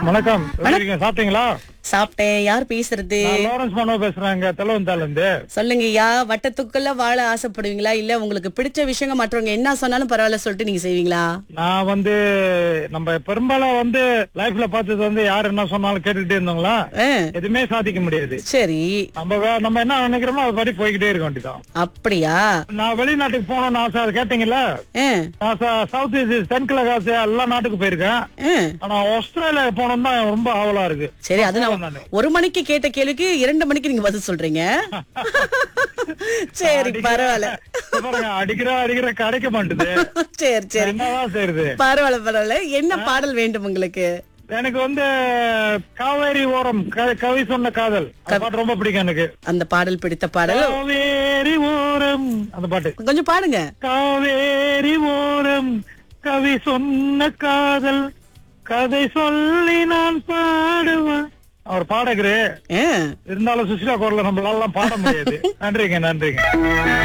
வணக்கம் எப்படி இருக்கீங்க? சாப்பிட்டீங்களா சாப்பிட்டேன் யார் பேசுறது நான் லாரன்ஸ் மனோ பேசுறேங்க தெலவந்தால இருந்து சொல்லுங்கய்யா வட்டத்துக்குள்ள வாழ ஆசைப்படுவீங்களா இல்ல உங்களுக்கு பிடிச்ச விஷயங்க மற்றவங்க என்ன சொன்னாலும் பரவாயில்ல சொல்லிட்டு நீங்க செய்வீங்களா நான் வந்து நம்ம பெரும்பாலும் வந்து லைஃப்ல பார்த்தது வந்து யார் என்ன சொன்னாலும் கேட்டுக்கிட்டே இருந்தோங்களா ஆ, எதுவுமே சாதிக்க முடியாது சரி நம்ம வே- நம்ம என்ன நினைக்கிறோமோ அது படி போய்கிட்டே இருக்க வேண்டியதான் அப்படியா நான் வெளிநாட்டுக்கு போகணும்னு ஆசை அது கேட்டீங்கல்ல ஆ, நான் ச- சவுத் ஈஸ்ட் தென்கிழக்கு ஆசியா எல்லா நாட்டுக்கு போயிருக்கேன் ஆ. ஆனா ஆஸ்திரேலியா போகணும் தான் ரொம்ப ஆவலா இருக்கு சரி அது நான் நானு. ஒரு மணிக்கு கேட்ட கேள்விக்கு இரண்டு மணிக்கு நீங்க பதில் சொல்றீங்க சரி பரவாயில்ல பாருங்க அடிக்கிற அடிக்கிற கிடைக்க மாட்டுது சரி சரி என்னதான் செய்யுது பரவாயில்ல பரவாயில்ல என்ன பாடல் வேண்டும் உங்களுக்கு எனக்கு வந்து காவேரி ஓரம் க- கவி சொன்ன காதல் அந்த பாட்டு ரொம்ப பிடிக்கும் எனக்கு அந்த பாடல் பிடித்த பாடல் காவேரி ஓரம் அந்த பாட்டு கொஞ்சம் பாடுங்க காவேரி ஓரம் கவி சொன்ன காதல் கதை சொல்லி நான் பாடுவேன் அவர் பாடகரு ஆ இருந்தாலும் சுசிலா குரல நம்மளால பாட முடியாது நன்றிங்க நன்றிங்க